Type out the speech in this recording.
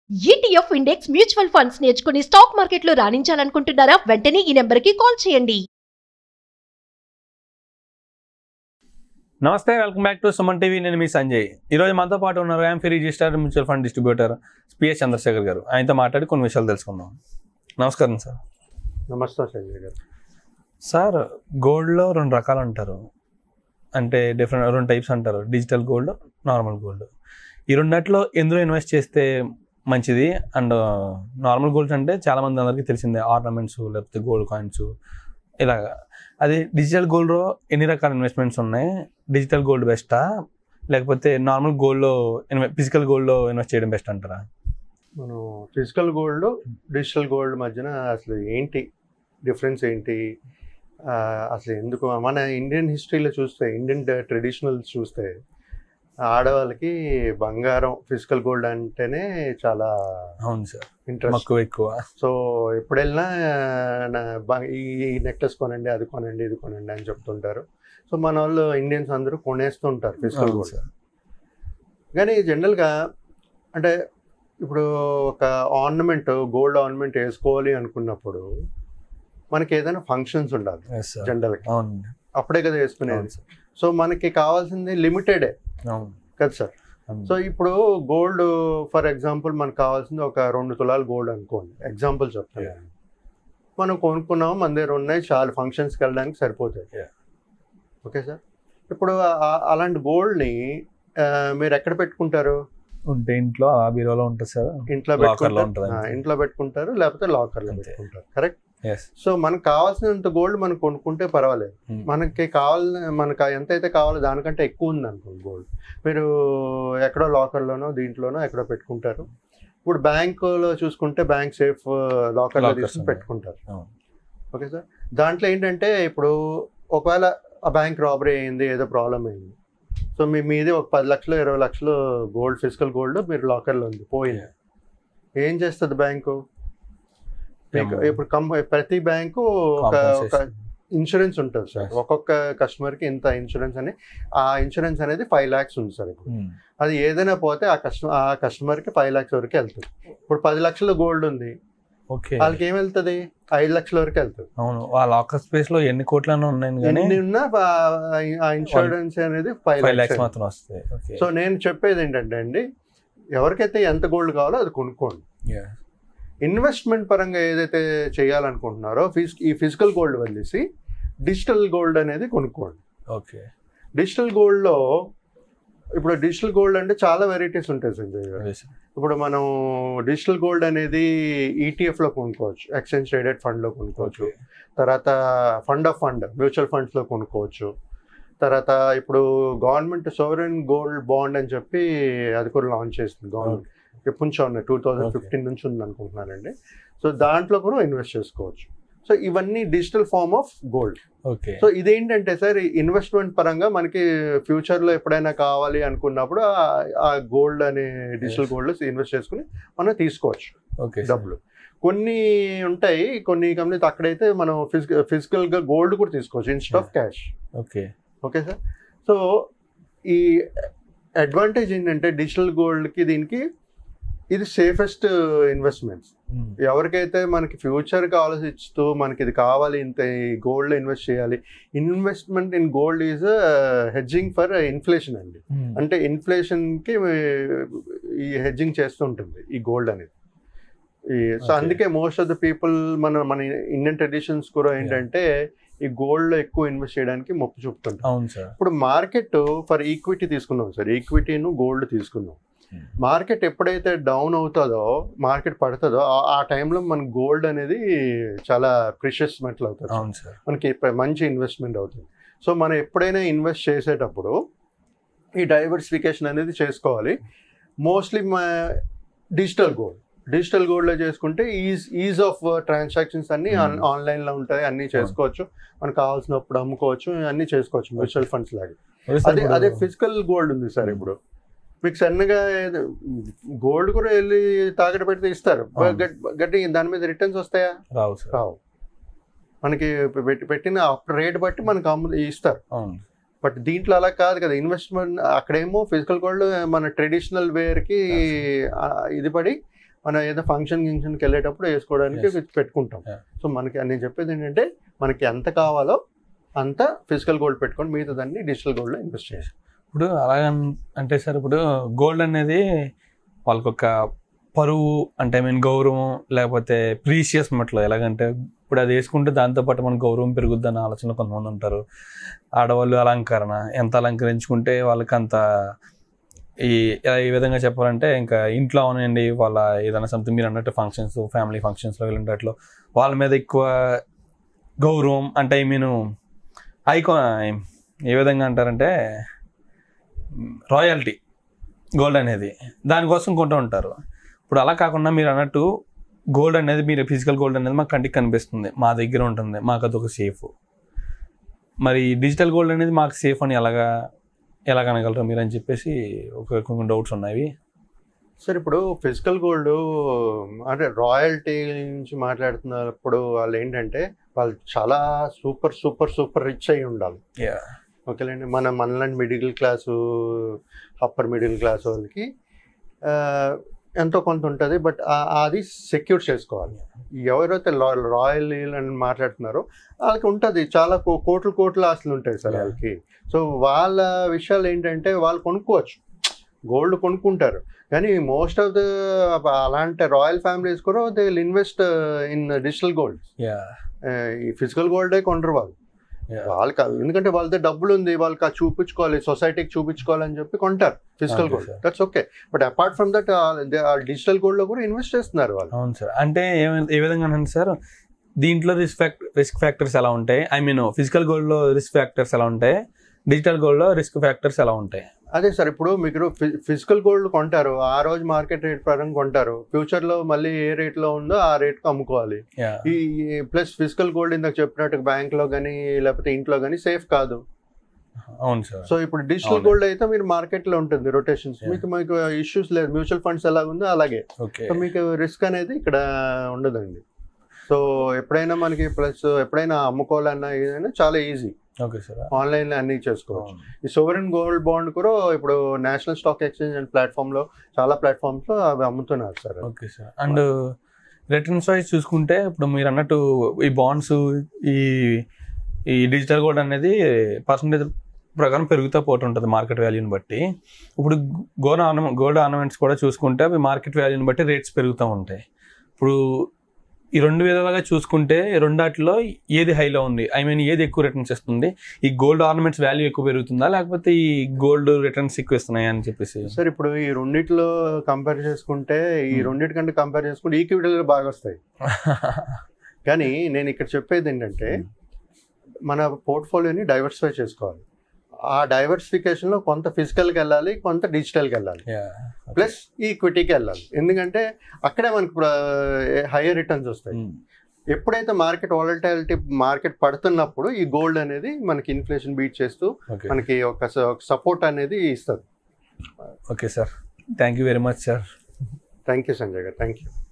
ETF index mutual funds నేర్చుకుని stock మార్కెట్లో రాణించాలనుకుంటున్నారా వెంటనే ఈ నెంబర్కి కాల్ చేయండి నమస్తే welcome back to Suman TV నేను మీ సంజయ్ ఈరోజు మనతో పాటు ఉన్నారు AMFI register mutual fund distributor PS Chandrasekhar గారు ఆయనతో మాట్లాడి కొన్ని విషయాలు తెలుసుకుందాం నమస్కారం సార్ నమస్తే సంజయ్ గారు సార్ గోల్డ్లో రెండు రకాలు అంటారు అంటే డిఫరెంట్ రెండు టైప్స్ అంటారు డిజిటల్ గోల్డ్ నార్మల్ గోల్డ్ ఈ రెండిట్లో ఎందులో ఇన్వెస్ట్ చేస్తే మంచిది అండ్ నార్మల్ గోల్డ్ అంటే చాలా మంది అందరికీ తెలిసిందే ఆర్నమెంట్స్ లేకపోతే గోల్డ్ కాయిన్స్ ఇలాగా అది డిజిటల్ గోల్డ్లో ఎన్ని రకాల ఇన్వెస్ట్మెంట్స్ ఉన్నాయి డిజిటల్ గోల్డ్ బెస్టా లేకపోతే నార్మల్ గోల్డ్లో ఫిజికల్ గోల్డ్లో ఇన్వెస్ట్ చేయడం బెస్ట్ అంటారా మనం ఫిజికల్ గోల్డ్ డిజిటల్ గోల్డ్ మధ్యన అసలు ఏంటి డిఫరెన్స్ ఏంటి ఆ, అసలు ఎందుకు మన ఇండియన్ హిస్టరీలో చూస్తే ఇండియన్ ట్రెడిషనల్ చూస్తే ఆడవాళ్ళకి బంగారం ఫిజికల్ గోల్డ్ అంటేనే చాలా అవును సార్ ఇంట్రెస్ట్ మక్కువ ఎక్కువ సో ఎప్పుడు వెళ్ళినా నా బ- ఈ నెక్లెస్ కొనండి అది కొనండి ఇది కొనండి అని చెప్తుంటారు సో మన వాళ్ళు ఇండియన్స్ అందరూ కొనేస్తుంటారు ఫిజికల్ అవును గోల్డ్ సార్ కానీ జనరల్గా అంటే ఇప్పుడు ఒక ఆర్నమెంట్ గోల్డ్ ఆర్నమెంట్ వేసుకోవాలి అనుకున్నప్పుడు మనకి ఏదైనా ఫంక్షన్స్ ఉండాలి ఎస్ సార్ జనరల్గా అవునండి అప్పుడే కదా వేసుకునేది అవును సార్ సో మనకి కావాల్సింది లిమిటెడే అవును కదా సార్ అవును. సో ఇప్పుడు గోల్డ్ ఫర్ ఎగ్జాంపుల్ మనకు కావాల్సింది ఒక రెండు తులాలు గోల్డ్ అనుకోండి ఎగ్జాంపుల్ చెప్తాను Yeah. మనం కొనుక్కున్నాం మన దగ్గర ఉన్నాయి చాలా ఫంక్షన్స్కి వెళ్ళడానికి సరిపోతాయి Yeah. ఓకే సార్ ఇప్పుడు ఆ- అలాంటి గోల్డ్ని మీరు ఎక్కడ పెట్టుకుంటారు ఉంటే ఇంట్లో ఆ బీరోలో ఉంటుంది సార్ ఇంట్లో Locker లో పెట్టుకుంటారు ఉంటది ఆ, అంతే. ఇంట్లో పెట్టుకుంటారు లేకపోతే లాకర్లో అంతే. పెట్టుకుంటారు కరెక్ట్ ఎస్ సో మనకు కావాల్సినంత గోల్డ్ మనం కొనుక్కుంటే పర్వాలేదు మనకి కావాల మనకు ఎంత అయితే కావాలో దానికంటే ఎక్కువ ఉంది అనుకోండి గోల్డ్ మీరు ఎక్కడో లాకర్లోనో దీంట్లోనో ఎక్కడో పెట్టుకుంటారు ఇప్పుడు బ్యాంకులో చూసుకుంటే బ్యాంక్ సేఫ్ లాకర్లో Lockers తీసుకుని ఉన్నాయి. పెట్టుకుంటారు అవును. ఓకే సార్ దాంట్లో ఏంటంటే ఇప్పుడు ఒకవేళ ఆ బ్యాంక్ రాబరీ అయింది ఏదో ప్రాబ్లం అయింది సో మీ మీది ఒక పది లక్షలు ఇరవై లక్షలు గోల్డ్ ఫిజికల్ గోల్డ్ మీరు లాకర్లో ఉంది పోయింది ఏం చేస్తుంది బ్యాంకు మీకు ఏమో. ఇప్పుడు కం ప్రతి బ్యాంకు ఒక ఒక Compensation. ఇన్సూరెన్స్ ఉంటుంది సార్ Yes. ఒక్కొక్క కస్టమర్కి ఇంత ఇన్సూరెన్స్ అని ఆ ఇన్సూరెన్స్ అనేది ఫైవ్ ల్యాక్స్ ఉంది సార్ ఇప్పుడు ఉమ్. అది ఏదైనా పోతే ఆ కస్టమర్ ఆ కస్టమర్కి ఫైవ్ ల్యాక్స్ వరకు వెళ్తుంది ఇప్పుడు పది లక్షల గోల్డ్ ఉంది ఓకే వాళ్ళకి ఏం వెళ్తుంది ఐదు లక్షల వరకు వెళ్తుంది అవును ఆ లాకర్ స్పేస్ లో ఎన్ని కోట్లను ఉన్నాయి కానీ ఎన్ని ఉన్నా ఆ- ఆ ఇన్సూరెన్స్ అనేది ఫైవ్ ఫైవ్ ల్యాక్స్ ల్యాక్స్ మాత్రం వస్తాయి ఓకే సో నేను చెప్పేది ఏంటంటే అండి ఎవరికైతే ఎంత గోల్డ్ కావాలో అది కొనుక్కోండి Yeah. ఇన్వెస్ట్మెంట్ పరంగా ఏదైతే చేయాలనుకుంటున్నారో ఫిజ్ ఈ ఫిజికల్ గోల్డ్ వదిలేసి డిజిటల్ గోల్డ్ అనేది కొనుక్కోండి ఓకే డిజిటల్ గోల్డ్లో ఇప్పుడు డిజిటల్ గోల్డ్ అంటే చాలా వెరైటీస్ ఉంటాయి సంజయ్ గారు అదే సార్. ఇప్పుడు మనం డిజిటల్ గోల్డ్ అనేది ETF లో కొనుక్కోవచ్చు ఎక్స్చేంజ్ ట్రేడెడ్ ఫండ్లో కొనుక్కోవచ్చు ఓకే తర్వాత ఫండ్ ఆఫ్ ఫండ్ మ్యూచువల్ ఫండ్స్లో కొనుక్కోవచ్చు తర్వాత ఇప్పుడు గవర్నమెంట్ సోవరెన్ గోల్డ్ బాండ్ అని చెప్పి అది కూడా లాంచ్ చేసింది గవర్నమెంట్ ఎప్పటి నుంచో ఉన్నాయి టూ థౌజండ్ ఫిఫ్టీన్ నుంచి ఉంది అనుకుంటున్నానండి సో దాంట్లో కూడా ఇన్వెస్ట్ చేసుకోవచ్చు సో ఇవన్నీ digital form of gold okay so ఇదేంటంటే సార్ ఇన్వెస్ట్మెంట్ పరంగా మనకి ఫ్యూచర్లో ఎప్పుడైనా కావాలి అనుకున్నప్పుడు ఆ- ఆ గోల్డ్ అనే డిజిటల్ గోల్డ్ ఇన్వెస్ట్ చేసుకుని మనం తీసుకోవచ్చు ఓకే సార్. డబ్బులు కొన్ని ఉంటాయి కొన్ని కంపెనీస్ అక్కడైతే మనం ఫిజికల్ ఫిజికల్గా గోల్డ్ కూడా తీసుకోవచ్చు instead of cash okay okay sir so ఈ అడ్వాంటేజ్ ఏంటంటే డిజిటల్ గోల్డ్కి దీనికి ఇది సేఫెస్ట్ ఇన్వెస్ట్మెంట్స్ ఉమ్. ఎవరికైతే మనకి ఫ్యూచర్కి ఆలోచిస్తూ మనకి ఇది కావాలి ఇంత ఈ గోల్డ్లో ఇన్వెస్ట్ చేయాలి investment in gold is hedging for inflation అండి ఉమ్. అంటే ఇన్ఫ్లేషన్కి ఈ హెడ్జింగ్ చేస్తూ ఉంటుంది ఈ గోల్డ్ అనేది ఈ సో Okay. అందుకే మోస్ట్ ఆఫ్ ద పీపుల్ మన మన ఇండియన్ ట్రెడిషన్స్ కూడా ఏంటంటే ఈ గోల్డ్లో ఎక్కువ ఇన్వెస్ట్ చేయడానికి మొప్పు చూపుతుంటారు అవును సార్ ఇప్పుడు మార్కెట్ ఫర్ ఈక్విటీ తీసుకున్నాం సార్ ఈక్విటీను గోల్డ్ తీసుకున్నాం Hmm. మార్కెట్ ఎప్పుడైతే డౌన్ అవుతుందో మార్కెట్ పడుతుందో ఆ- ఆ టైంలో మన గోల్డ్ అనేది చాలా ప్రిషియస్ మెటల్ అవుతుంది అవును సార్ మనకి ఇప్ప- మంచి ఇన్వెస్ట్మెంట్ అవుతుంది సో మనం ఎప్పుడైనా ఇన్వెస్ట్ చేసేటప్పుడు ఈ డైవర్సిఫికేషన్ అనేది చేసుకోవాలి మోస్ట్లీ మా డిజిటల్ గోల్డ్ డిజిటల్ గోల్డ్లో చేసుకుంటే ఈజ్ ఈజ్ ఆఫ్ ట్రాన్సాక్షన్స్ అన్ని Hmm. ఆన్లైన్లో ఉంటాయి అన్నీ చేసుకోవచ్చు మనకు కావాల్సినప్పుడు అమ్ముకోవచ్చు అన్నీ చేసుకోవచ్చు మ్యూచువల్ ఫండ్స్ లాగా అదే సార్ అదే ఇప్పుడు- అదే ఫిజికల్ గోల్డ్ ఉంది సార్ ఇప్పుడు మీకు సన్నగా గోల్డ్ కూడా వెళ్ళి తాకట పెడితే ఇస్తారు అవును. గట్- గట్టి దాని మీద రిటర్న్స్ వస్తాయా రావు సార్ రావు మనకి పెట్టి పెట్టిన రేట్ బట్టి మనకు అమ్ము ఇస్తారు అవును బట్ దీంట్లో అలా కాదు కదా ఇన్వెస్ట్మెంట్ అక్కడేమో ఫిజికల్ గోల్డ్ మన ట్రెడిషనల్ వేర్కి ఇది పడి మనం ఏదో ఫంక్షన్ గింక్షన్కి వెళ్ళేటప్పుడు వేసుకోవడానికి Yes. పెట్టుకుంటాం Yeah. సో మనకి నేను చెప్పేది ఏంటంటే మనకి ఎంత కావాలో అంత ఫిజికల్ గోల్డ్ పెట్టుకొని మిగతా దాన్ని డిజిటల్ గోల్డ్లో ఇన్వెస్ట్ చేయాలి ఇప్పుడు అలాగ అంటే సార్ ఇప్పుడు గోల్డ్ అనేది వాళ్ళకి ఒక పరువు అంటే ఐ మీన్ గౌరవం లేకపోతే ప్రీషియస్ మట్లో ఎలాగంటే ఇప్పుడు అది వేసుకుంటే దాంతోపాటు మన గౌరవం పెరుగుద్ది అన్న ఆలోచన కొంతమంది ఉంటారు ఆడవాళ్ళు అలంకరణ ఎంత అలంకరించుకుంటే వాళ్ళకి అంత ఈ ఇలా ఈ విధంగా చెప్పాలంటే ఇంకా ఇంట్లో అవనండి వాళ్ళ ఏదైనా సంథింగ్ మీరు అన్నట్టు ఫంక్షన్స్ ఫ్యామిలీ ఫంక్షన్స్లో వెళ్ళినట్లు వాళ్ళ మీద ఎక్కువ గౌరవం అంటే ఐ మీన్ ఐకో ఏ విధంగా అంటారంటే రాయల్టీ గోల్డ్ అనేది దానికోసం కొంటూ ఉంటారు ఇప్పుడు అలా కాకుండా మీరు అన్నట్టు గోల్డ్ అనేది మీరు ఫిజికల్ గోల్డ్ అనేది మాకు కంటికి కనిపిస్తుంది మా దగ్గర ఉంటుంది మాకు అదొక సేఫ్ మరి డిజిటల్ గోల్డ్ అనేది మాకు సేఫ్ అని ఎలాగా ఎలా కనగలరు మీరు అని చెప్పేసి ఒక కొన్ని డౌట్స్ ఉన్నాయి సార్ ఇప్పుడు ఫిజికల్ గోల్డ్ అంటే రాయల్టీ నుంచి మాట్లాడుతున్నప్పుడు వాళ్ళు ఏంటంటే వాళ్ళు చాలా సూపర్ సూపర్ సూపర్ రిచ్ అయి ఉండాలి ఓకేలేండి మన మనలాంటి middle class upper middle class వాళ్ళకి ఆ, ఎంతో కొంత ఉంటుంది బట్ అది సెక్యూర్ చేసుకోవాలి ఎవరైతే రాయల్ అని మాట్లాడుతున్నారో వాళ్ళకి ఉంటుంది చాలా కో- కోట్లు కోట్ల ఆస్తులు ఉంటాయి సార్ Yeah. వాళ్ళకి సో వాళ్ళ విషయాలు ఏంటంటే వాళ్ళు కొనుక్కోవచ్చు గోల్డ్ కొనుక్కుంటారు కానీ మోస్ట్ ఆఫ్ ద అలాంటి రాయల్ ఫ్యామిలీస్ కూడా they will invest in digital gold యా ఈ ఫిజికల్ గోల్డే కొనరు వాళ్ళు వాళ్ళకి అవి- ఎందుకంటే వాళ్ళ డబ్బులు ఉంది వాళ్ళకి అది చూపించుకోవాలి సొసైటీకి చూపించుకోవాలని చెప్పి కొంటారు physical Okay, gold sir. That's okay but apart from that digital gold లో కూడా ఇన్వెస్ట్ చేస్తున్నారు వాళ్ళు అవును సార్ అంటే ఏమ- ఏ విధంగా అంటే సార్ దీంట్లో రిస్క్ ఫ్యాక్ట్ రిస్క్ ఫ్యాక్టర్స్ ఎలా ఉంటాయి ఐ మీన్ ఫిజికల్ గోల్డ్లో రిస్క్ ఫ్యాక్టర్స్ ఎలా ఉంటాయి డిజిటల్ గోల్డ్లో రిస్క్ ఫ్యాక్టర్స్ ఎలా ఉంటాయి అదే సార్ ఇప్పుడు మీకు ఫిజికల్ గోల్డ్ కొంటారు ఆ రోజు మార్కెట్ రేట్ ప్రకారం కొంటారు ఫ్యూచర్ లో మళ్ళీ ఏ రేట్ లో ఉందో ఆ రేట్ కి అమ్ముకోవాలి యా ఈ ప్లస్ ఫిజికల్ గోల్డ్ ఇందాక చెప్పినట్టు బ్యాంక్ లో కానీ లేకపోతే ఇంట్లో కానీ సేఫ్ కాదు అవును సార్ సో ఇప్పుడు డిజిటల్ అవును. గోల్డ్ అయితే మీరు మార్కెట్ లో ఉంటుంది రొటేషన్స్ Yeah. మీకు మీకు ఇష్యూస్ లేదు మ్యూచువల్ ఫండ్స్ ఎలా ఉందో అలాగే ఓకే సో మీకు రిస్క్ అనేది ఇక్కడ ఉండదండి సో ఎప్పుడైనా మనకి ప్లస్ ఎప్పుడైనా అమ్ముకోవాలన్నా ఏదైనా చాలా ఈజీ ఓకే సార్ ఆన్లైన్ అన్ని చేసుకోవచ్చు ఈ సోవరెన్ గోల్డ్ బాండ్ కూడా ఇప్పుడు national stock exchange and platform లో చాలా ప్లాట్ఫామ్స్ లో అవి అమ్ముతున్నారు sir okay sir and returns wise చూసుకుంటే ఇప్పుడు మీరు అన్నట్టు ఈ బాండ్స్ ఈ ఈ డిజిటల్ గోల్డ్ అనేది పర్సంటేజ్ ప్రకారం పెరుగుతూ పోతుంటుంది మార్కెట్ వాల్యూని బట్టి ఇప్పుడు గోల్డ్ ఆర్నమె గోల్డ్ ఆర్నమెంట్స్ కూడా చూసుకుంటే అవి మార్కెట్ వాల్యూని బట్టి రేట్స్ పెరుగుతూ ఉంటాయి ఇప్పుడు ఈ రెండు విధాలుగా చూసుకుంటే రెండాటిలో ఏది హైలో ఉంది ఐ మీన్ ఏది ఎక్కువ రిటర్న్స్ ఇస్తుంది ఈ గోల్డ్ ఆర్నమెంట్స్ వాల్యూ ఎక్కువ పెరుగుతుందా లేకపోతే ఈ గోల్డ్ రిటర్న్స్ ఎక్కువ ఇస్తున్నాయా అని చెప్పేసి సార్ ఇప్పుడు ఈ రెండిట్లో కంపేర్ చేసుకుంటే ఈ Hmm. రెండింటి కంటే కంపేర్ చేసుకుంటే ఈక్విటీలు బాగా వస్తాయి కానీ నేను ఇక్కడ చెప్పేది ఏంటంటే Hmm. మన పోర్ట్ఫోలియోని డైవర్సిఫై చేసుకోవాలి ఆ డైవర్సిఫికేషన్ లో కొంత ఫిజికల్కి వెళ్ళాలి కొంత డిజిటల్కి వెళ్ళాలి Yeah. ప్లస్ ఈక్విటీకి వెళ్ళాలి ఎందుకంటే అక్కడే మనకు హైయర్ రిటర్న్స్ వస్తాయి Hmm. ఎప్పుడైతే మార్కెట్ వాలటాలిటీ మార్కెట్ పడుతున్నప్పుడు ఈ గోల్డ్ అనేది మనకి ఇన్ఫ్లేషన్ బీట్ చేస్తూ ఓకే మనకి ఒక సపోర్ట్ అనేది ఇస్తుంది okay sir thank you very much sir thank you Sanjay garu thank you